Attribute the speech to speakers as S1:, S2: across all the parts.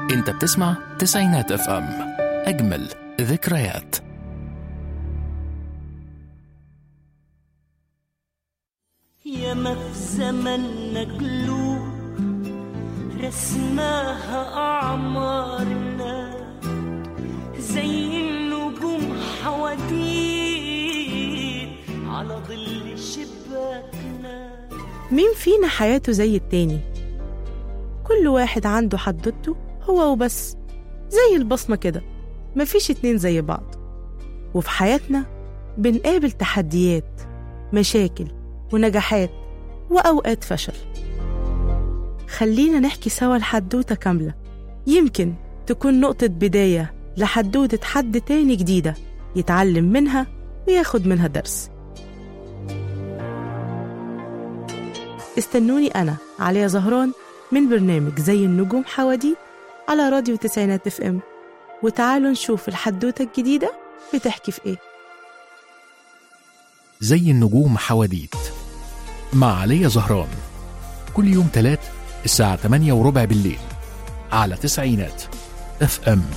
S1: انت بتسمع تسعينات اف ام اجمل ذكريات
S2: ياما في زمننا قلوب رسماها أعمارنا زي النجوم حواديت على ظل شباكنا
S3: مين فينا حياته زي التاني كل واحد عنده حدوته هو وبس زي البصمة كده مفيش اتنين زي بعض وفي حياتنا بنقابل تحديات مشاكل ونجاحات وأوقات فشل خلينا نحكي سوا الحدوتة كاملة يمكن تكون نقطة بداية لحدوتة حد تاني جديدة يتعلم منها وياخد منها درس استنوني أنا عليا زهران من برنامج زي النجوم حواديت على راديو تسعينات اف ام وتعالوا نشوف الحدوتة الجديدة بتحكي في ايه
S1: زي النجوم حواديت مع علي زهران كل يوم تلات الساعة 8 وربع بالليل على تسعينات اف ام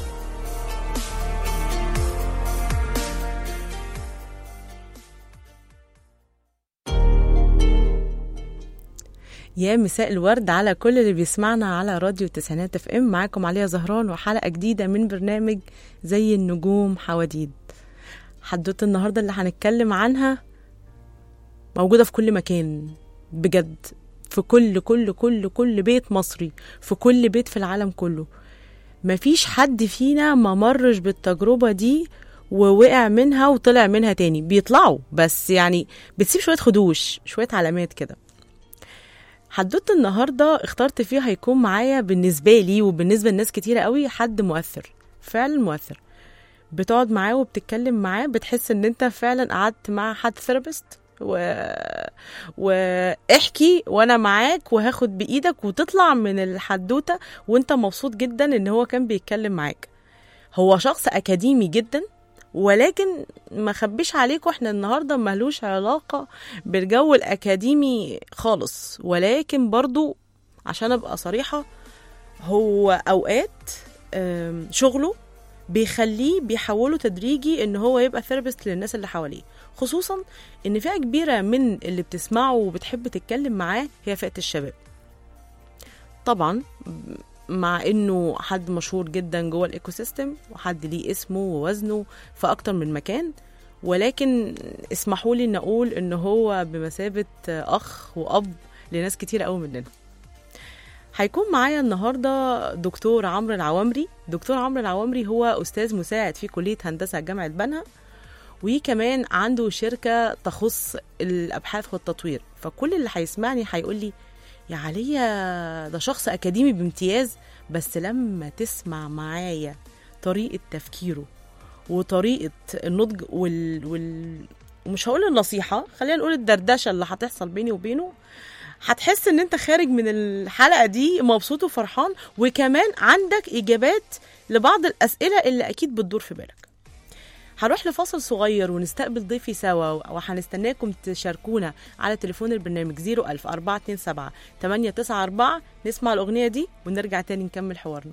S3: يا مساء الورد على كل اللي بيسمعنا على راديو التسعينات اف ام معاكم عليا زهران وحلقة جديدة من برنامج زي النجوم حواديد حدوتة النهاردة اللي هنتكلم عنها موجودة في كل مكان بجد في كل كل كل كل بيت مصري في كل بيت في العالم كله مفيش حد فينا ما مرش بالتجربة دي ووقع منها وطلع منها تاني بيطلعوا بس يعني بتسيب شوية خدوش شوية علامات كده حدوته النهارده اخترت فيه هيكون معايا بالنسبه لي وبالنسبه لناس كتيره قوي حد مؤثر فعلا مؤثر بتقعد معاه وبتتكلم معاه بتحس ان انت فعلا قعدت مع حد ثيرابيست و... واحكي وانا معاك وهاخد بايدك وتطلع من الحدوته وانت مبسوط جدا ان هو كان بيتكلم معاك هو شخص اكاديمي جدا ولكن ما خبيش عليكم احنا النهارده ملوش علاقه بالجو الاكاديمي خالص ولكن برضو عشان ابقى صريحه هو اوقات آم، شغله بيخليه بيحوله تدريجي ان هو يبقى ثيرابيست للناس اللي حواليه خصوصا ان فئه كبيره من اللي بتسمعه وبتحب تتكلم معاه هي فئه الشباب طبعا مع انه حد مشهور جدا جوه الايكو سيستم وحد ليه اسمه ووزنه في اكتر من مكان ولكن اسمحوا لي ان اقول ان هو بمثابه اخ واب لناس كتير قوي مننا هيكون معايا النهارده دكتور عمرو العوامري دكتور عمرو العوامري هو استاذ مساعد في كليه هندسه جامعه بنها وكمان عنده شركه تخص الابحاث والتطوير فكل اللي هيسمعني هيقول لي يا عليا ده شخص اكاديمي بامتياز بس لما تسمع معايا طريقه تفكيره وطريقه النضج وال, وال... مش هقول النصيحه خلينا نقول الدردشه اللي هتحصل بيني وبينه هتحس ان انت خارج من الحلقه دي مبسوط وفرحان وكمان عندك اجابات لبعض الاسئله اللي اكيد بتدور في بالك هنروح لفاصل صغير ونستقبل ضيفي سوا وهنستناكم تشاركونا على تليفون البرنامج 01000 427 894 نسمع الأغنية دي ونرجع تاني نكمل حوارنا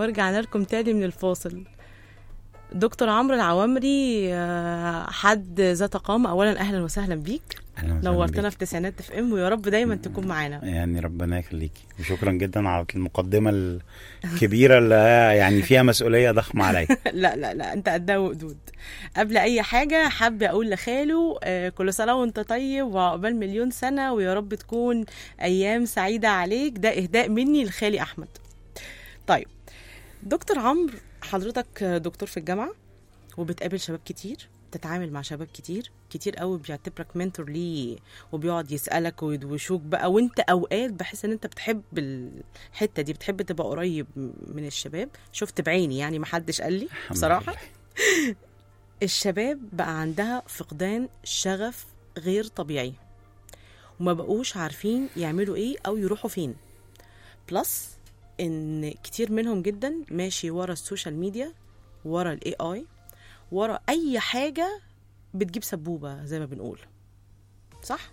S3: ورجعنا لكم تاني من الفاصل دكتور عمرو العوامري آه، حد ذات قامة أولا أهلا وسهلا بيك
S4: أهلاً وسهلاً
S3: نورتنا
S4: بيك.
S3: في تسعينات اف ام ويا رب دايما تكون معانا
S4: يعني ربنا يخليكي وشكرا جدا على المقدمه الكبيره اللي هي يعني فيها مسؤوليه ضخمه عليا
S3: لا لا لا انت قدها وقدود قبل اي حاجه حابه اقول لخاله آه، كل سنه وانت طيب وعقبال مليون سنه ويا رب تكون ايام سعيده عليك ده اهداء مني لخالي احمد طيب دكتور عمرو حضرتك دكتور في الجامعه وبتقابل شباب كتير بتتعامل مع شباب كتير كتير قوي بيعتبرك منتور ليه وبيقعد يسالك ويدوشوك بقى وانت اوقات بحس ان انت بتحب الحته دي بتحب تبقى قريب من الشباب شفت بعيني يعني محدش قال لي
S4: الحمد
S3: بصراحه
S4: لله.
S3: الشباب بقى عندها فقدان شغف غير طبيعي وما بقوش عارفين يعملوا ايه او يروحوا فين بلس ان كتير منهم جدا ماشي ورا السوشيال ميديا ورا الاي اي ورا اي حاجه بتجيب سبوبه زي ما بنقول صح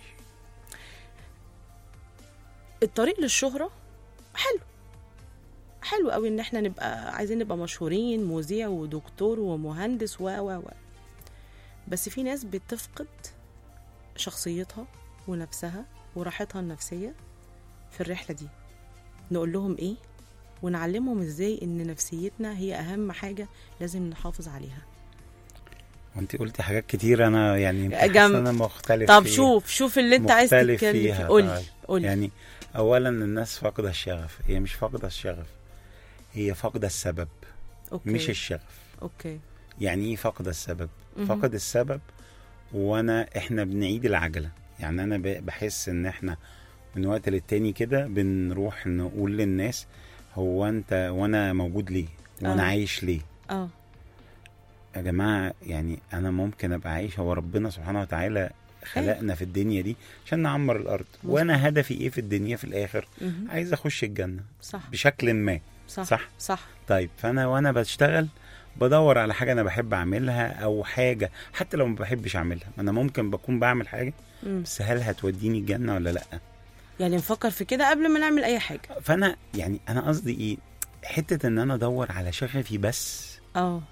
S3: الطريق للشهره حلو حلو قوي ان احنا نبقى عايزين نبقى مشهورين مذيع ودكتور ومهندس و و و بس في ناس بتفقد شخصيتها ونفسها وراحتها النفسيه في الرحله دي نقول لهم ايه ونعلمهم ازاي ان نفسيتنا هي اهم حاجه لازم نحافظ عليها
S4: وانت قلتي حاجات كتير انا يعني يمكن
S3: جنب-
S4: حاسس إن انا مختلف
S3: طب
S4: فيها.
S3: شوف شوف اللي انت عايز
S4: مختلف
S3: تتكلم فيه
S4: فيها
S3: قولي
S4: طيب.
S3: قولي
S4: يعني اولا الناس فاقده الشغف هي مش فاقده الشغف هي فاقده السبب
S3: اوكي
S4: مش الشغف
S3: اوكي
S4: يعني ايه فاقده السبب
S3: مهم.
S4: فقد السبب وانا احنا بنعيد العجله يعني انا ب- بحس ان احنا من وقت للتاني كده بنروح نقول للناس هو انت وانا موجود ليه وانا
S3: آه.
S4: عايش ليه
S3: اه
S4: يا جماعه يعني انا ممكن ابقى عايش هو ربنا سبحانه وتعالى خلقنا في الدنيا دي عشان نعمر الارض
S3: مظبوط.
S4: وانا هدفي ايه في الدنيا في الاخر
S3: مهم.
S4: عايز اخش الجنه
S3: صح
S4: بشكل ما
S3: صح
S4: صح.
S3: صح
S4: طيب فانا وانا بشتغل بدور على حاجه انا بحب اعملها او حاجه حتى لو ما بحبش اعملها انا ممكن بكون بعمل حاجه
S3: مم.
S4: بس هل هتوديني الجنه ولا لا
S3: يعني نفكر في كده قبل ما نعمل اي حاجه
S4: فانا يعني انا قصدي ايه حته ان انا ادور على شغفي بس
S3: اه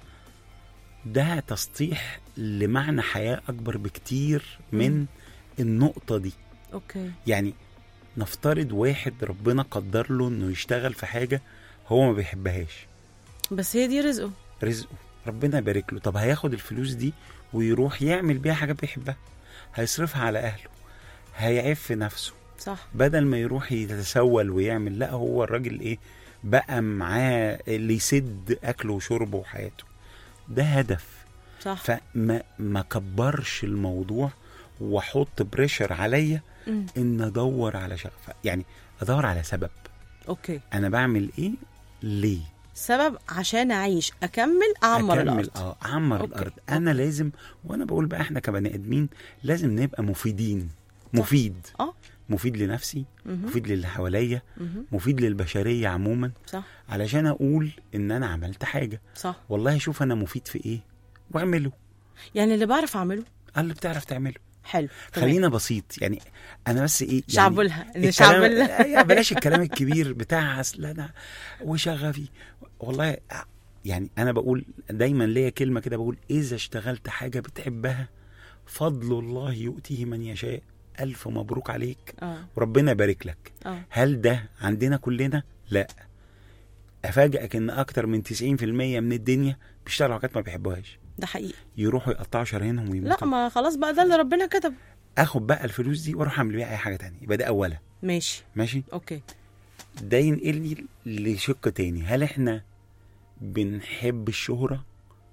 S4: ده تسطيح لمعنى حياه اكبر بكتير من النقطه دي
S3: اوكي
S4: يعني نفترض واحد ربنا قدر له انه يشتغل في حاجه هو ما بيحبهاش
S3: بس هي دي رزقه
S4: رزقه ربنا يبارك له طب هياخد الفلوس دي ويروح يعمل بيها حاجه بيحبها هيصرفها على اهله هيعيب في نفسه
S3: صح
S4: بدل ما يروح يتسول ويعمل لا هو الراجل ايه بقى معاه اللي يسد اكله وشربه وحياته ده هدف
S3: صح
S4: فما ما كبرش الموضوع واحط بريشر عليا
S3: مم.
S4: ان ادور على شغف يعني ادور على سبب
S3: اوكي
S4: انا بعمل ايه ليه
S3: سبب عشان اعيش اكمل اعمر
S4: أكمل
S3: الارض
S4: اه اعمر
S3: أوكي،
S4: الارض انا لازم وانا بقول بقى احنا كبني ادمين لازم نبقى مفيدين مفيد
S3: اه
S4: مفيد لنفسي
S3: مهم.
S4: مفيد للي حواليا
S3: مهم.
S4: مفيد للبشريه عموما
S3: صح
S4: علشان اقول ان انا عملت حاجه
S3: صح
S4: والله شوف انا مفيد في ايه واعمله
S3: يعني اللي بعرف اعمله
S4: قال اللي بتعرف تعمله
S3: حلو تمام.
S4: خلينا بسيط يعني انا بس ايه يعني
S3: شعبولها
S4: الكلام-
S3: نشعبلها
S4: يا بلاش الكلام الكبير بتاع اصل انا وشغفي والله يعني انا بقول دايما ليا كلمه كده بقول اذا اشتغلت حاجه بتحبها فضل الله يؤتيه من يشاء الف مبروك عليك
S3: اه
S4: وربنا يبارك لك
S3: اه
S4: هل ده عندنا كلنا لا افاجئك ان اكتر من 90% من الدنيا بيشتغلوا حاجات ما بيحبوهاش
S3: ده حقيقي
S4: يروحوا يقطعوا شرايينهم
S3: لا
S4: ويموتوا
S3: ما خلاص بقى ده اللي ربنا كتب
S4: اخد بقى الفلوس دي واروح اعمل بيها اي حاجه تانية يبقى ده اولا
S3: ماشي
S4: ماشي
S3: اوكي
S4: ده ينقلني لشق تاني هل احنا بنحب الشهرة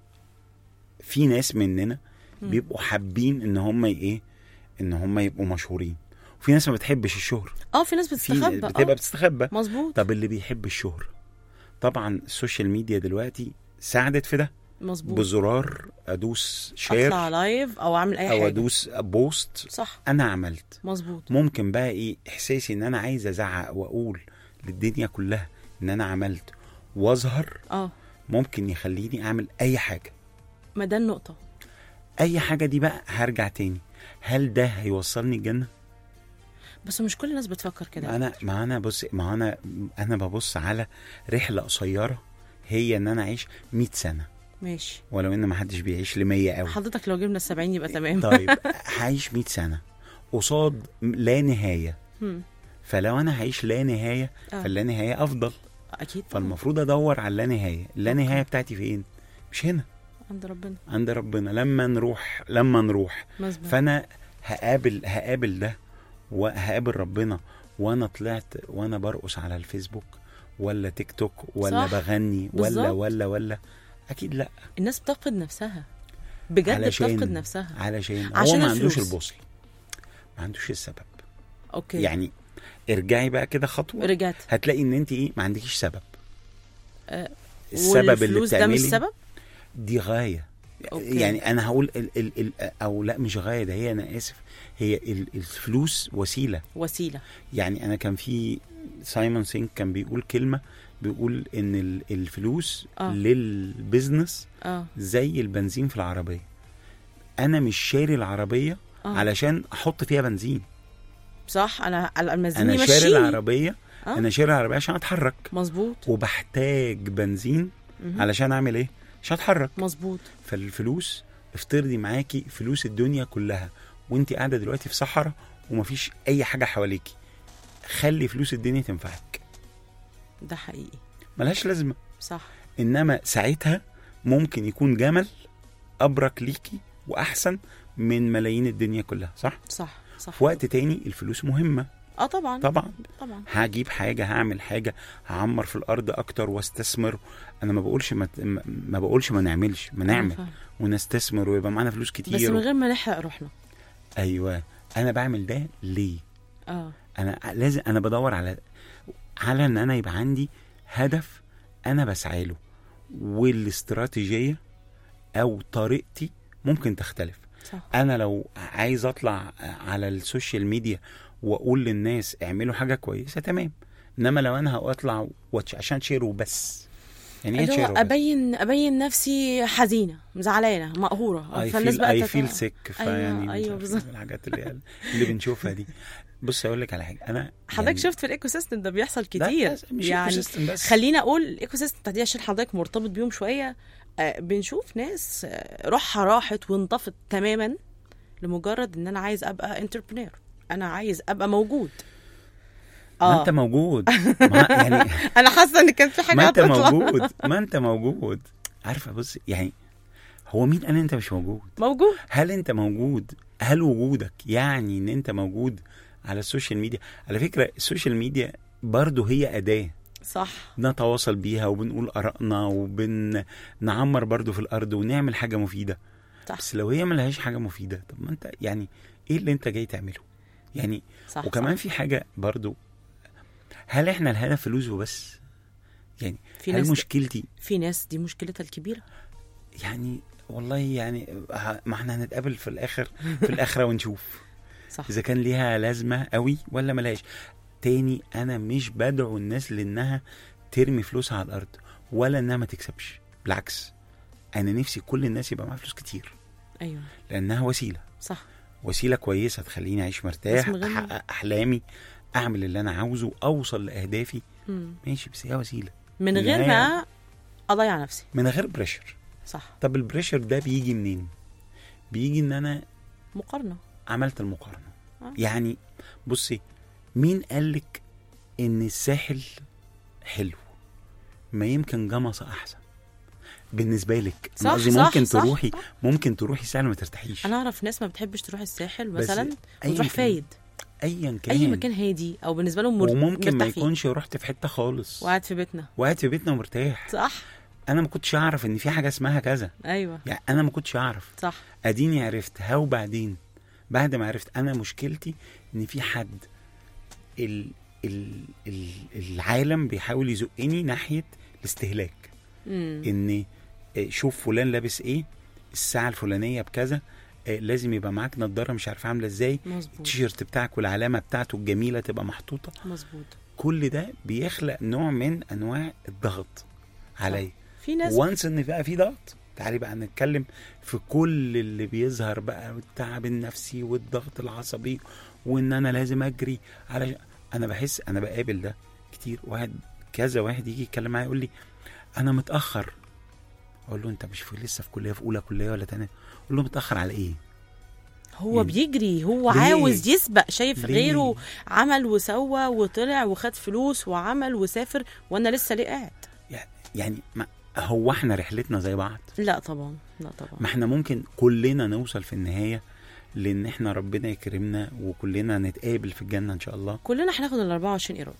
S4: في ناس مننا
S3: مم.
S4: بيبقوا حابين ان هم ايه ان هم يبقوا مشهورين وفي ناس ما بتحبش الشهرة
S3: اه في ناس
S4: في
S3: بتستخبى
S4: بتبقى
S3: اه
S4: بتستخبى
S3: مظبوط
S4: طب اللي بيحب الشهرة طبعا السوشيال ميديا دلوقتي ساعدت في ده
S3: مظبوط
S4: بزرار ادوس شير
S3: اطلع لايف او اعمل اي
S4: او
S3: حاجه
S4: ادوس بوست
S3: صح
S4: انا عملت
S3: مظبوط
S4: ممكن بقى ايه احساسي ان انا عايز ازعق واقول للدنيا كلها ان انا عملت واظهر
S3: اه
S4: ممكن يخليني اعمل اي حاجه
S3: ما ده النقطه
S4: اي حاجه دي بقى هرجع تاني هل ده هيوصلني الجنه
S3: بس مش كل الناس بتفكر
S4: ما
S3: كده
S4: انا ما انا بص ما انا انا ببص على رحله قصيره هي ان انا اعيش 100 سنه
S3: ماشي
S4: ولو ان ما حدش بيعيش ل 100 قوي
S3: حضرتك لو جبنا السبعين يبقى تمام
S4: طيب هعيش 100 سنه قصاد لا نهايه
S3: مم.
S4: فلو انا هعيش لا نهايه
S3: آه.
S4: فاللا نهايه افضل
S3: اكيد طبعاً.
S4: فالمفروض ادور على اللا نهايه اللا
S3: أوكي.
S4: نهايه بتاعتي فين مش هنا
S3: عند ربنا
S4: عند ربنا لما نروح لما نروح
S3: مظبوط
S4: فانا هقابل هقابل ده وهقابل ربنا وانا طلعت وانا برقص على الفيسبوك ولا تيك توك ولا
S3: صح.
S4: بغني ولا
S3: بالظبط.
S4: ولا ولا اكيد لا
S3: الناس بتفقد نفسها بجد
S4: علشان-
S3: بتفقد نفسها
S4: علشان,
S3: عشان
S4: هو ما عندوش
S3: الفلوس.
S4: البوصل ما عندوش السبب
S3: اوكي
S4: يعني ارجعي بقى كده خطوه
S3: رجعت
S4: هتلاقي ان انت ايه ما عندكيش سبب
S3: آه،
S4: السبب اللي
S3: والفلوس ده مش
S4: بتعملي
S3: سبب
S4: دي غايه
S3: أوكي.
S4: يعني انا هقول ال ال ال او لا مش غايه ده هي انا اسف هي ال الفلوس وسيله
S3: وسيله
S4: يعني انا كان في سايمون سينك كان بيقول كلمه بيقول ان ال- الفلوس
S3: آه.
S4: للبزنس
S3: اه
S4: زي البنزين في العربيه انا مش شاري العربيه
S3: آه.
S4: علشان احط فيها بنزين
S3: صح انا المزيني
S4: انا شاري
S3: ماشي
S4: العربيه
S3: آه.
S4: انا شاري العربيه عشان اتحرك
S3: مظبوط
S4: وبحتاج بنزين
S3: مهم.
S4: علشان اعمل ايه عشان اتحرك
S3: مظبوط
S4: فالفلوس افترضي معاكي فلوس الدنيا كلها وانت قاعده دلوقتي في صحراء ومفيش اي حاجه حواليكي خلي فلوس الدنيا تنفعك
S3: ده حقيقي
S4: ملهاش لازمه
S3: صح
S4: انما ساعتها ممكن يكون جمل ابرك ليكي واحسن من ملايين الدنيا كلها صح
S3: صح صح
S4: في وقت تاني الفلوس مهمه
S3: اه طبعا
S4: طبعا
S3: طبعا
S4: هجيب حاجه هعمل حاجه هعمر في الارض اكتر واستثمر انا ما بقولش ما, ما- ما بقولش ما نعملش ما
S3: أنا
S4: نعمل
S3: فاهمة.
S4: ونستثمر ويبقى معانا فلوس كتير
S3: بس من
S4: و...
S3: غير ما نحرق روحنا
S4: ايوه انا بعمل ده ليه
S3: اه
S4: انا لازم انا بدور على على ان انا يبقى عندي هدف انا بسعى له والاستراتيجيه او طريقتي ممكن تختلف
S3: صح
S4: انا لو عايز اطلع على السوشيال ميديا واقول للناس اعملوا حاجه كويسه تمام انما لو انا هطلع واتش عشان شير وبس يعني ايه
S3: اللي هو
S4: شير وبس
S3: ابين ابين نفسي حزينه زعلانه مقهوره
S4: اي
S3: فالناس
S4: فيل
S3: بقى
S4: اي
S3: تت-
S4: فيل سيك فيعني مش
S3: أيوة
S4: عارف
S3: بالظبط.
S4: الحاجات اللي اللي بنشوفها دي بص اقول لك على حاجه انا
S3: حضرتك
S4: يعني-
S3: شفت في الايكو سيستم ده بيحصل
S4: لا،
S3: كتير
S4: بس مش
S3: يعني
S4: يعني بس
S3: خلينا اقول الايكو سيستم بتاع دي عشان حضرتك مرتبط بيهم شويه آه، بنشوف ناس آه، روحها راحت وانطفت تماما لمجرد ان انا عايز ابقى انتربرينور انا عايز ابقى موجود
S4: ما انت موجود ما يعني
S3: انا حاسه ان كان في حاجه
S4: ما انت
S3: هتطلع.
S4: موجود ما انت موجود عارفه بص يعني هو مين قال انت مش موجود
S3: موجود
S4: هل انت موجود هل وجودك يعني ان انت موجود على السوشيال ميديا على فكره السوشيال ميديا برضه هي اداه
S3: صح
S4: نتواصل بيها وبنقول ارائنا وبنعمر برضه في الارض ونعمل حاجه مفيده
S3: صح
S4: بس لو هي ملهاش حاجه مفيده طب ما انت يعني ايه اللي انت جاي تعمله يعني
S3: صح
S4: وكمان
S3: صح.
S4: في حاجه برضه هل احنا الهدف فلوس وبس يعني
S3: في
S4: هل
S3: ناس
S4: مشكلتي
S3: في ناس دي مشكلتها الكبيره
S4: يعني والله يعني ه- ما احنا هنتقابل في الاخر في الاخره ونشوف
S3: صح
S4: اذا كان ليها لازمه قوي ولا ملهاش تاني انا مش بدعو الناس لانها ترمي فلوسها على الارض ولا انها ما تكسبش بالعكس انا نفسي كل الناس يبقى معاها فلوس كتير
S3: ايوه
S4: لانها وسيله
S3: صح
S4: وسيله كويسه تخليني اعيش مرتاح
S3: بس من غير ما-
S4: احقق احلامي اعمل اللي انا عاوزه اوصل لاهدافي
S3: مم.
S4: ماشي بس هي وسيله
S3: من غير
S4: النهاية-
S3: ما اضيع نفسي
S4: من غير بريشر
S3: صح
S4: طب البريشر ده بيجي منين بيجي ان انا
S3: مقارنه
S4: عملت المقارنه
S3: آه.
S4: يعني بصي مين قالك ان الساحل حلو ما يمكن جمصة احسن بالنسبه لك
S3: صح،
S4: أنا قصدي
S3: صح،
S4: ممكن
S3: صح،
S4: تروحي
S3: صح.
S4: ممكن تروحي الساحل ما ترتاحيش
S3: انا اعرف ناس ما بتحبش تروح الساحل
S4: بس
S3: مثلا
S4: أياً
S3: وتروح
S4: كان.
S3: فايد
S4: ايا كان
S3: اي مكان هادي او بالنسبه لهم مر...
S4: وممكن ما
S3: مرتاح فيه.
S4: يكونش رحت في حته خالص
S3: وقاعد في بيتنا
S4: وقاعد في بيتنا ومرتاح
S3: صح
S4: انا ما كنتش اعرف ان في حاجه اسمها كذا
S3: ايوه
S4: يعني انا ما كنتش اعرف
S3: صح
S4: اديني عرفتها وبعدين بعد ما عرفت انا مشكلتي ان في حد ال ال ال العالم بيحاول يزقني ناحيه الاستهلاك
S3: امم
S4: ان آه، شوف فلان لابس ايه الساعه الفلانيه بكذا آه، لازم يبقى معاك نضاره مش عارف عامله ازاي
S3: مظبوط
S4: التيشيرت بتاعك والعلامه بتاعته الجميله تبقى محطوطه
S3: مظبوط
S4: كل ده بيخلق نوع من انواع الضغط عليا
S3: في ناس
S4: وانس ان بقى في ضغط تعالي بقى نتكلم في كل اللي بيظهر بقى والتعب النفسي والضغط العصبي وان انا لازم اجري على انا بحس انا بقابل ده كتير واحد كذا واحد يجي يتكلم معايا يقول لي انا متاخر اقول له انت مش في لسه في كليه في اولى كليه ولا تانية اقول له متاخر على ايه
S3: هو
S4: يعني
S3: بيجري هو
S4: ليه؟
S3: عاوز يسبق شايف
S4: ليه؟
S3: غيره عمل وسوى وطلع وخد فلوس وعمل وسافر وانا لسه ليه قاعد
S4: يعني ما هو احنا رحلتنا زي بعض
S3: لا طبعا لا طبعا
S4: ما احنا ممكن كلنا نوصل في النهايه لان احنا ربنا يكرمنا وكلنا نتقابل في الجنه ان شاء الله
S3: كلنا هناخد ال 24 ايراد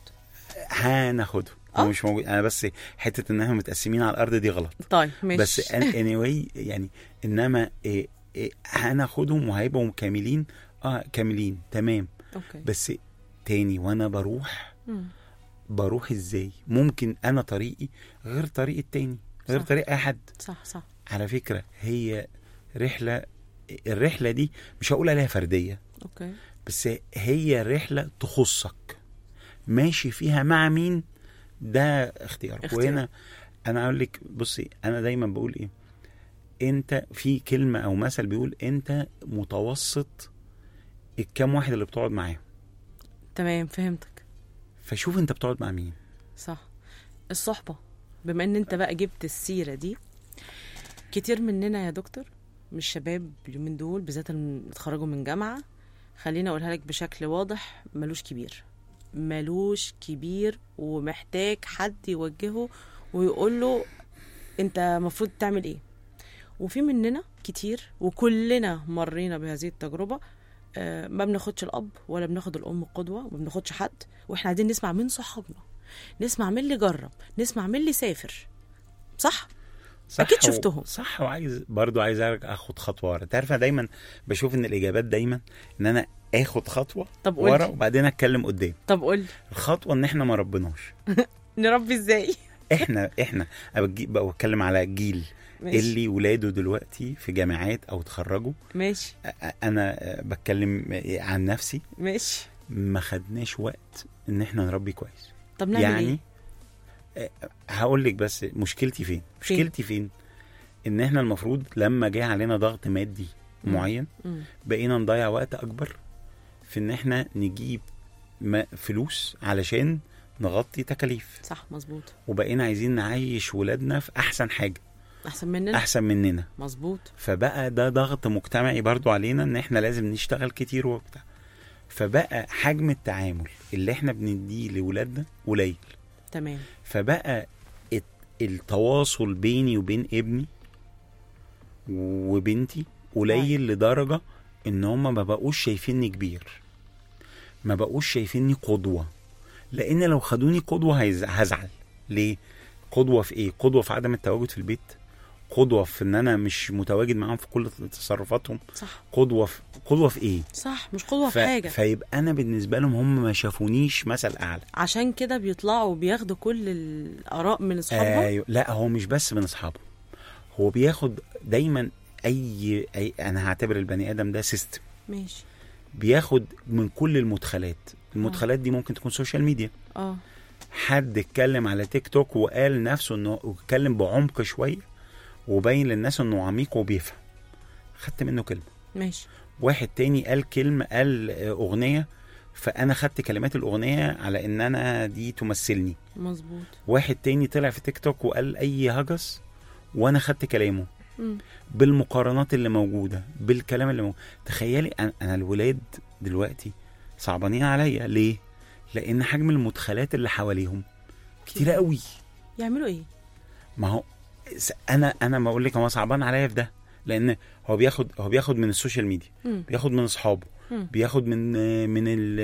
S4: هناخده
S3: آه.
S4: هو مش موجود انا بس حته ان احنا متقسمين على الارض دي غلط
S3: طيب ماشي
S4: بس anyway يعني انما إيه إيه هناخدهم وهيبقوا كاملين اه كاملين تمام
S3: اوكي
S4: بس تاني وانا بروح
S3: مم.
S4: بروح ازاي ممكن انا طريقي غير طريق التاني غير
S3: صح.
S4: طريق اي حد
S3: صح صح
S4: على فكره هي رحله الرحله دي مش هقول عليها فرديه
S3: اوكي
S4: بس هي رحله تخصك ماشي فيها مع مين ده اختيارك
S3: اختيار.
S4: وهنا انا اقول لك بصي انا دايما بقول ايه انت في كلمه او مثل بيقول انت متوسط الكام واحد اللي بتقعد معاهم
S3: تمام فهمتك
S4: فشوف انت بتقعد مع مين
S3: صح الصحبة بما ان انت بقى جبت السيرة دي كتير مننا يا دكتور مش شباب اليومين دول بالذات اللي اتخرجوا من جامعة خليني اقولها لك بشكل واضح ملوش كبير ملوش كبير ومحتاج حد يوجهه ويقول له انت المفروض تعمل ايه وفي مننا كتير وكلنا مرينا بهذه التجربة آه، ما بناخدش الاب ولا بناخد الام قدوه وما بناخدش حد واحنا عايزين نسمع من صحابنا نسمع من اللي جرب نسمع من اللي سافر صح
S4: صح
S3: أكيد
S4: و-
S3: شفتهم.
S4: صح وعايز برضو عايز ارجع اخد خطوه ورا تعرف أنا دايما بشوف ان الاجابات دايما ان انا اخد خطوه
S3: طب قول
S4: ورا
S3: لي.
S4: وبعدين اتكلم قدام
S3: طب قول لي
S4: الخطوه ان احنا ما ربناش
S3: نربي ازاي
S4: احنا احنا أنا بتجي- بقى بتكلم على جيل
S3: ماشي
S4: اللي ولاده دلوقتي في جامعات او اتخرجوا
S3: ماشي
S4: أ- أ- انا أ، بتكلم عن نفسي
S3: ماشي
S4: ما خدناش وقت ان احنا نربي كويس
S3: طب نعمل
S4: يعني
S3: ايه
S4: أ، هقول لك بس مشكلتي فين
S3: فين؟
S4: مشكلتي فين ان احنا المفروض لما جه علينا ضغط مادي
S3: مم.
S4: معين
S3: مم.
S4: بقينا نضيع وقت اكبر في ان احنا نجيب ما- فلوس علشان نغطي تكاليف
S3: صح مظبوط
S4: وبقينا عايزين نعيش ولادنا في احسن حاجه
S3: احسن مننا
S4: احسن مننا
S3: مظبوط
S4: فبقى ده ضغط مجتمعي برضو علينا ان احنا لازم نشتغل كتير وبتاع فبقى حجم التعامل اللي احنا بنديه لولادنا قليل
S3: تمام
S4: فبقى الت- التواصل بيني وبين ابني وبنتي قليل لدرجة ان هم ما بقوش شايفيني كبير ما بقوش شايفيني قدوة لان لو خدوني قدوة هيز- هزعل ليه قدوة في ايه قدوة في عدم التواجد في البيت قدوة في ان انا مش متواجد معاهم في كل تصرفاتهم
S3: صح
S4: قدوة في قدوة في ايه
S3: صح مش قدوه
S4: ف...
S3: في حاجه
S4: فيبقى انا بالنسبة لهم هم ما شافونيش مثل اعلى
S3: عشان كده بيطلعوا بياخدوا كل الاراء من اصحابهم
S4: ايوه لا هو مش بس من اصحابه هو بياخد دايما اي, أي انا هعتبر البني ادم ده سيستم
S3: ماشي
S4: بياخد من كل المدخلات المدخلات دي ممكن تكون سوشيال ميديا
S3: اه
S4: حد اتكلم على تيك توك وقال نفسه انه اتكلم بعمق شويه وبين للناس انه عميق وبيفهم خدت منه كلمه
S3: ماشي
S4: واحد تاني قال كلمه قال آه، اغنيه فانا خدت كلمات الاغنيه على ان انا دي تمثلني
S3: مظبوط
S4: واحد تاني طلع في تيك توك وقال اي هجس وانا خدت كلامه
S3: مم.
S4: بالمقارنات اللي موجوده بالكلام اللي موجود تخيلي انا أنا الولاد دلوقتي صعبانين عليا ليه لان حجم المدخلات اللي حواليهم كتير قوي
S3: يعملوا ايه
S4: ما هو س- انا انا بقول لك هو صعبان عليا في ده لان هو بياخد هو بياخد من السوشيال ميديا
S3: مم.
S4: بياخد من اصحابه
S3: مم.
S4: بياخد من من ال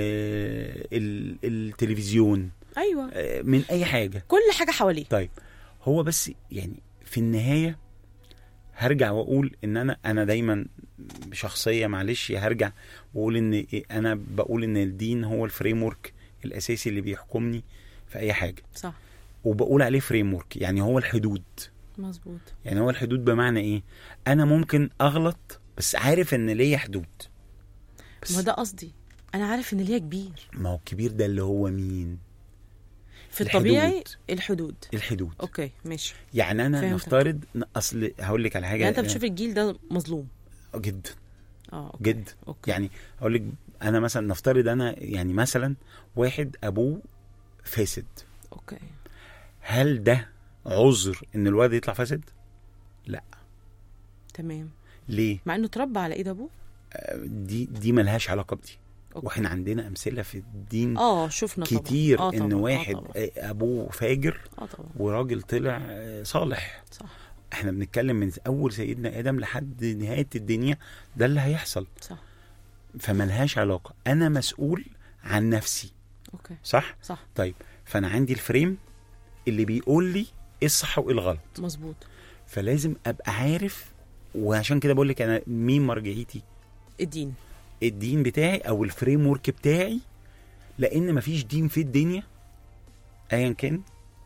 S4: ال التلفزيون
S3: ايوه
S4: من اي حاجه
S3: كل حاجه حواليه
S4: طيب هو بس يعني في النهايه هرجع واقول ان انا انا دايما شخصيه معلش هرجع واقول ان إيه، انا بقول ان الدين هو الفريم ورك الاساسي اللي بيحكمني في اي حاجه
S3: صح
S4: وبقول عليه فريم ورك يعني هو الحدود
S3: مظبوط
S4: يعني هو الحدود بمعنى ايه انا ممكن اغلط بس عارف ان ليا حدود بس
S3: ما ده قصدي انا عارف ان ليها كبير
S4: ما هو الكبير ده اللي هو مين
S3: في
S4: الحدود.
S3: الطبيعي الحدود
S4: الحدود
S3: اوكي ماشي
S4: يعني انا
S3: فهمتك.
S4: نفترض ن- اصل هقول لك على حاجه
S3: يعني انت بتشوف الجيل ده مظلوم
S4: جدا
S3: اه أوكي.
S4: جدا
S3: اوكي
S4: يعني اقول لك انا مثلا نفترض انا يعني مثلا واحد ابوه فاسد
S3: اوكي
S4: هل ده عذر ان الولد يطلع فاسد
S3: تمام
S4: ليه
S3: مع انه اتربى على ايد ابوه
S4: آه، دي دي ملهاش علاقه بدي
S3: أوكي.
S4: واحنا عندنا امثله في الدين
S3: اه شفنا طبعا
S4: كتير
S3: آه
S4: ان
S3: طبعاً.
S4: واحد
S3: اه طبعا,
S4: آه، ابوه فاجر
S3: آه طبعا.
S4: وراجل طلع آه، صالح
S3: صح
S4: احنا بنتكلم من اول سيدنا ادم لحد نهايه الدنيا ده اللي هيحصل
S3: صح
S4: فملهاش علاقه انا مسؤول عن نفسي
S3: اوكي
S4: صح
S3: صح
S4: طيب فانا عندي الفريم اللي بيقول لي ايه الصح وايه الغلط
S3: مظبوط
S4: فلازم ابقى عارف وعشان كده بقول لك انا مين مرجعيتي
S3: الدين
S4: الدين بتاعي او الفريم ورك بتاعي لان مفيش دين في الدنيا ايا كان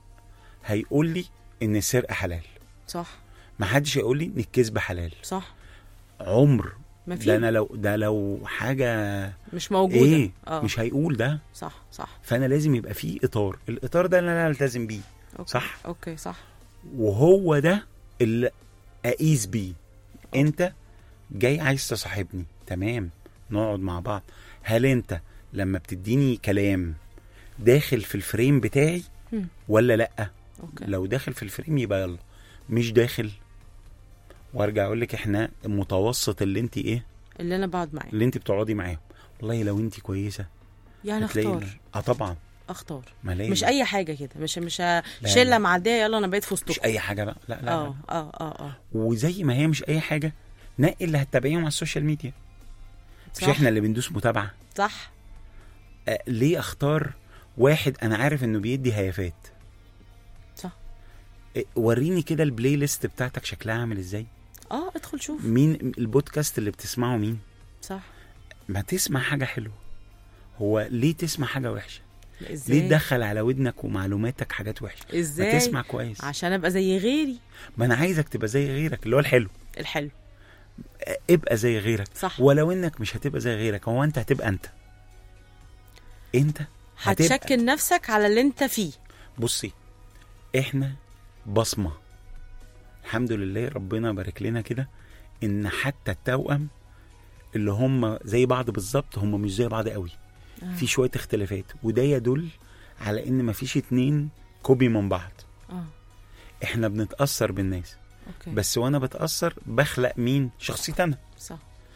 S4: هيقول لي ان السرقه حلال
S3: صح
S4: ما حدش هيقول لي ان الكذب حلال
S3: صح
S4: عمر
S3: ما في
S4: ده انا لو ده لو حاجه
S3: مش موجوده
S4: ايه
S3: اه
S4: مش هيقول ده
S3: صح صح
S4: فانا لازم يبقى فيه اطار الاطار ده اللي انا التزم بيه
S3: أوكي.
S4: صح
S3: اوكي صح
S4: وهو ده اللي اقيس بيه انت جاي عايز تصاحبني تمام نقعد مع بعض هل انت لما بتديني كلام داخل في الفريم بتاعي
S3: مم.
S4: ولا لا
S3: اوكي
S4: لو داخل في الفريم يبقى يلا مش داخل وارجع اقول لك احنا المتوسط اللي انت ايه
S3: اللي انا بقعد معاه
S4: اللي انت بتقعدي معاهم والله لو انت كويسه
S3: يعني
S4: هتلاقي
S3: اختار
S4: اه طبعا
S3: اختار
S4: ما لازم.
S3: مش اي حاجه كده مش مش ه-
S4: لا.
S3: شله معديه يلا انا بقيت في
S4: مش
S3: وسطكم
S4: اي حاجه بقى لا لا, لا.
S3: اه اه اه اه
S4: وزي ما هي مش اي حاجه نقي اللي هتتابعيهم على السوشيال ميديا مش
S3: صح.
S4: احنا اللي بندوس متابعه
S3: صح
S4: آه ليه اختار واحد انا عارف انه بيدي هيافات
S3: صح
S4: آه وريني كده البلاي ليست بتاعتك شكلها عامل ازاي
S3: اه ادخل شوف
S4: مين البودكاست اللي بتسمعه مين
S3: صح
S4: ما تسمع حاجه حلوه هو ليه تسمع حاجه وحشه
S3: ازاي
S4: ليه تدخل على ودنك ومعلوماتك حاجات وحشه ما
S3: ازاي
S4: تسمع كويس
S3: عشان ابقى زي غيري
S4: ما انا عايزك تبقى زي غيرك اللي هو الحلو
S3: الحلو
S4: آه، ابقى زي غيرك
S3: صح
S4: ولو انك مش هتبقى زي غيرك هو انت هتبقى انت انت هتبقى
S3: هتشكل نفسك على اللي انت فيه
S4: بصي احنا بصمه الحمد لله ربنا بارك لنا كده ان حتى التوأم اللي هم زي بعض بالظبط هم مش زي بعض قوي
S3: آه.
S4: في شويه اختلافات وده يدل على ان مفيش اتنين كوبي من بعض
S3: اه
S4: احنا بنتاثر بالناس
S3: اوكي
S4: بس وانا بتاثر بخلق مين شخصيتي انا
S3: صح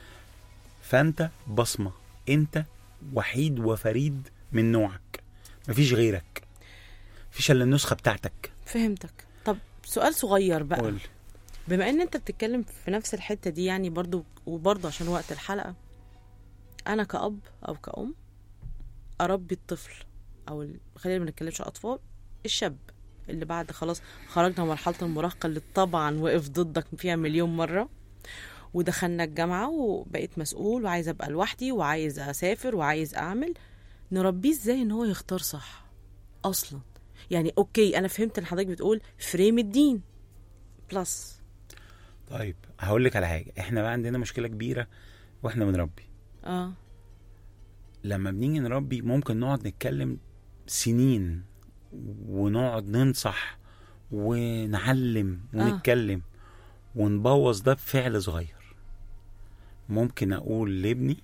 S4: فانت بصمه انت وحيد وفريد من نوعك مفيش غيرك مفيش الا النسخه بتاعتك
S3: فهمتك طب سؤال صغير بقى
S4: قول
S3: بما ان انت بتتكلم في نفس الحته دي يعني برضو وبرضو عشان وقت الحلقه انا كأب او كأم اربي الطفل او ال- خلينا ما نتكلمش عن اطفال الشاب اللي بعد خلاص خرجنا من مرحله المراهقه اللي طبعا وقف ضدك فيها مليون مره ودخلنا الجامعه وبقيت مسؤول وعايز ابقى لوحدي وعايز اسافر وعايز اعمل نربيه ازاي ان هو يختار صح اصلا يعني اوكي انا فهمت ان حضرتك بتقول فريم الدين بلس
S4: طيب هقول لك على حاجه احنا بقى عندنا مشكله كبيره واحنا بنربي
S3: اه
S4: لما بنيجي نربي ممكن نقعد نتكلم سنين ونقعد ننصح ونعلم ونتكلم ونبوظ ده بفعل صغير ممكن اقول لابني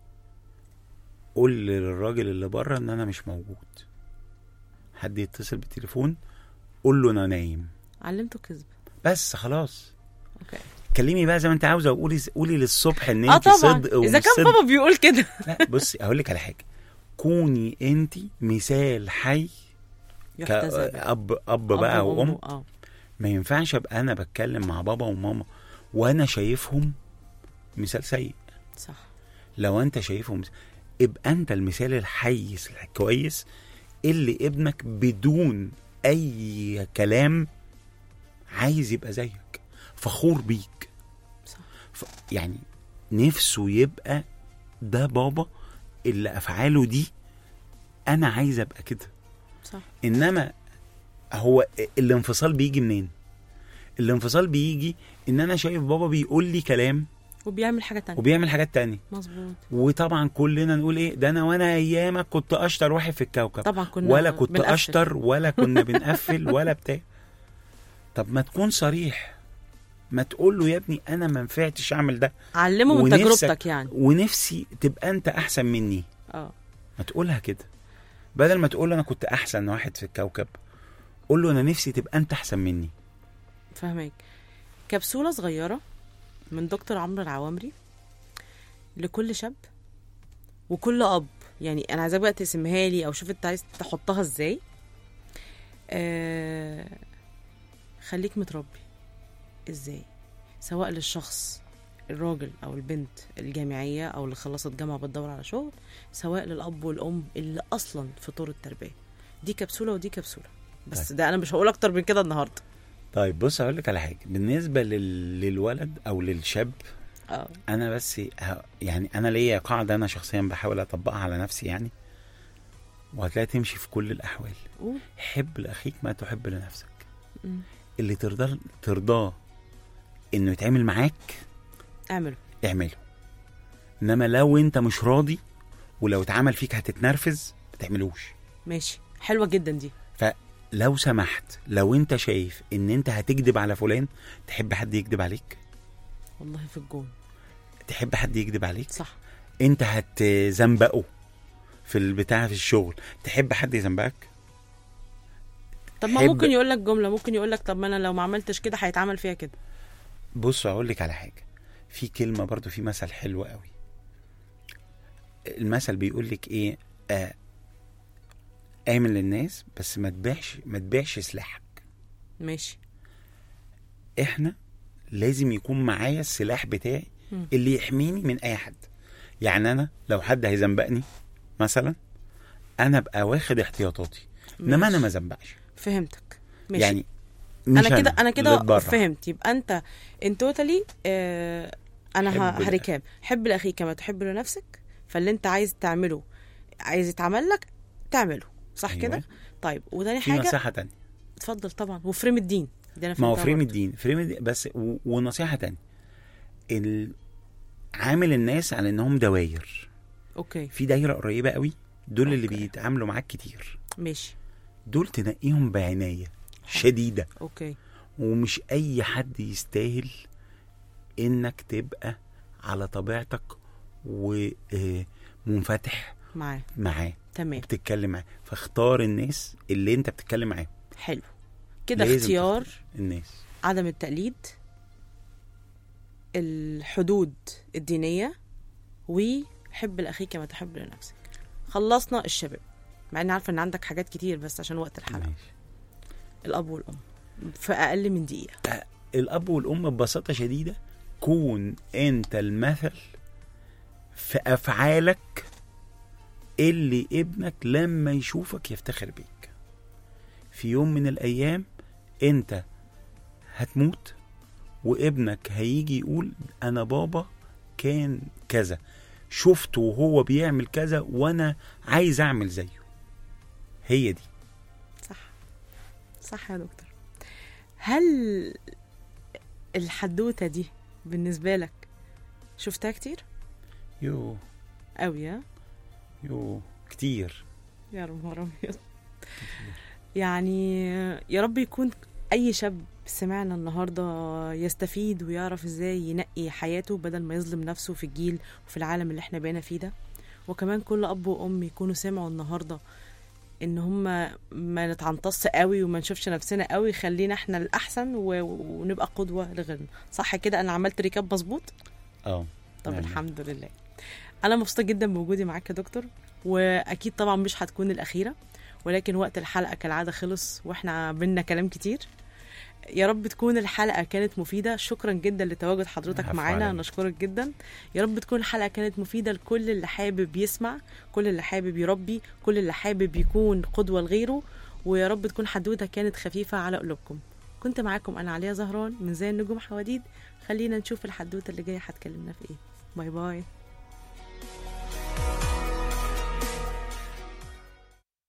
S4: قول للراجل اللي بره ان انا مش موجود حد يتصل بالتليفون قول له انا نايم
S3: علمته كذب
S4: بس خلاص
S3: اوكي
S4: كلمي بقى زي ما انت عاوزه وقولي قولي للصبح ان
S3: اه
S4: انت
S3: طبعا
S4: صدق
S3: اذا
S4: ومش
S3: كان
S4: صدق.
S3: بابا بيقول كده
S4: لا بصي هقول لك على حاجه كوني انت مثال حي
S3: يحتذى به.
S4: كأب اب بقى
S3: أب
S4: وام
S3: اه
S4: ما ينفعش ابقى انا بتكلم مع بابا وماما وانا شايفهم مثال سيء
S3: صح
S4: لو انت شايفهم مثال- ابقى انت المثال الحي الكويس اللي ابنك بدون اي كلام عايز يبقى زيك فخور بيك
S3: صح
S4: ف... يعني نفسه يبقى ده بابا اللي افعاله دي انا عايز ابقى كده
S3: صح
S4: انما هو الانفصال بيجي منين الانفصال بيجي ان انا شايف بابا بيقول لي كلام
S3: وبيعمل حاجه تانية
S4: وبيعمل حاجات تانية
S3: مظبوط
S4: وطبعا كلنا نقول ايه ده انا وانا ايامك كنت اشطر واحد في الكوكب
S3: طبعا كنا
S4: ولا كنت
S3: بنقفل.
S4: اشطر ولا كنا بنقفل ولا بتاع طب ما تكون صريح ما تقول له يا ابني انا ما نفعتش اعمل ده
S3: علمه من
S4: ونفسك-
S3: تجربتك يعني
S4: ونفسي تبقى انت احسن مني
S3: اه
S4: ما تقولها كده بدل ما تقول انا كنت احسن واحد في الكوكب قول له انا نفسي تبقى انت احسن مني
S3: فهمك كبسولة صغيرة من دكتور عمرو العوامري لكل شاب وكل أب يعني أنا عايزاك بقى تقسمها لي أو شوف أنت عايز تحطها إزاي آه خليك متربي إزاي سواء للشخص الراجل أو البنت الجامعية أو اللي خلصت جامعة بتدور على شغل سواء للأب والأم اللي أصلا في طور التربية دي كبسولة ودي كبسولة بس ده أنا مش هقول أكتر من كده النهاردة
S4: طيب بص هقول لك على حاجه بالنسبه لل... للولد او للشاب
S3: اه
S4: انا بس ه... يعني انا ليا قاعده انا شخصيا بحاول اطبقها على نفسي يعني وهتلاقيها تمشي في كل الاحوال
S3: قول
S4: حب لاخيك ما تحب لنفسك
S3: مم.
S4: اللي ترضاه ترضاه انه يتعامل معاك
S3: اعمله
S4: اعمله انما لو انت مش راضي ولو اتعمل فيك هتتنرفز ما تعملوش
S3: ماشي حلوه جدا دي
S4: فلو سمحت لو انت شايف ان انت هتكذب على فلان تحب حد يكذب عليك
S3: والله في الجون
S4: تحب حد يكذب عليك
S3: صح
S4: انت هتزنبقه في البتاع في الشغل تحب حد يزنبقك
S3: طب ما
S4: حب-
S3: ممكن يقول لك جمله ممكن يقول لك طب ما انا لو ما عملتش كده هيتعمل فيها كده
S4: بص اقول لك على حاجه في كلمه برضو في مثل حلو قوي المثل بيقول لك ايه آه امن للناس بس ما تبيعش ما تبيعش سلاحك
S3: ماشي
S4: احنا لازم يكون معايا السلاح بتاعي
S3: مم.
S4: اللي يحميني من اي حد يعني انا لو حد هيزنبقني مثلا انا ابقى واخد احتياطاتي انما انا
S3: ماشي.
S4: ما زنبقش
S3: فهمتك ماشي
S4: يعني مش
S3: انا كده انا
S4: اللي
S3: كده
S4: اتبرع.
S3: فهمت يبقى انت ان توتالي آه انا ه-
S4: حب
S3: هركاب حب لاخيك كما تحب لنفسك فاللي انت عايز تعمله عايز يتعمل لك تعمله صح
S4: أيوة.
S3: كده طيب وتاني
S4: في
S3: حاجه
S4: نصيحه تانية
S3: اتفضل طبعا وفريم الدين دي انا
S4: ما هو
S3: فهمتها
S4: فريم
S3: برضه.
S4: الدين فريم الدين بس و... ونصيحه تانية ال... عامل الناس على انهم دواير
S3: اوكي
S4: في دايره قريبه قوي دول اللي
S3: أوكي.
S4: بيتعاملوا معاك كتير
S3: ماشي
S4: دول تنقيهم بعنايه شديده
S3: اوكي
S4: ومش اي حد يستاهل انك تبقى على طبيعتك ومنفتح
S3: معاه
S4: معاه
S3: تمام
S4: وبتتكلم معاه فاختار الناس اللي انت بتتكلم معاهم
S3: حلو كده
S4: لازم
S3: اختيار
S4: تختار الناس
S3: عدم التقليد الحدود الدينية وحب لأخيك كما تحب لنفسك خلصنا الشباب مع اني عارفه ان عندك حاجات كتير بس عشان وقت الحلقه
S4: ماشي.
S3: الاب والام في اقل من دقيقه
S4: الاب والام ببساطه شديده كون انت المثل في افعالك اللي ابنك لما يشوفك يفتخر بيك في يوم من الايام انت هتموت وابنك هيجي يقول انا بابا كان كذا شفته وهو بيعمل كذا وانا عايز اعمل زيه هي دي
S3: صح صح يا دكتور هل الحدوته دي بالنسبه لك شفتها كتير
S4: يو
S3: قوي ها
S4: يو كتير
S3: يا نهار ابيض يعني يا رب يكون اي شاب سمعنا النهارده يستفيد ويعرف ازاي ينقي حياته بدل ما يظلم نفسه في الجيل وفي العالم اللي احنا بقينا فيه ده وكمان كل اب وام يكونوا سمعوا النهارده ان هم ما نتعنطص قوي وما نشوفش نفسنا قوي خلينا احنا الاحسن و... ونبقى قدوه لغيرنا صح كده انا عملت ريكاب مظبوط
S4: اه
S3: طب
S4: نعم.
S3: الحمد لله انا مبسوطه جدا بوجودي معاك يا دكتور واكيد طبعا مش هتكون الاخيره ولكن وقت الحلقه كالعاده خلص واحنا بينا كلام كتير يا رب تكون الحلقه كانت مفيده شكرا جدا لتواجد حضرتك
S4: العفو
S3: معانا
S4: عليك.
S3: نشكرك جدا يا رب تكون الحلقه كانت مفيده لكل اللي حابب يسمع كل اللي حابب يربي كل اللي حابب يكون قدوه لغيره ويا رب تكون حدوته كانت خفيفه على قلوبكم كنت معاكم انا عليا زهران من زي النجوم حواديد خلينا نشوف الحدوته اللي جايه هتكلمنا في ايه باي باي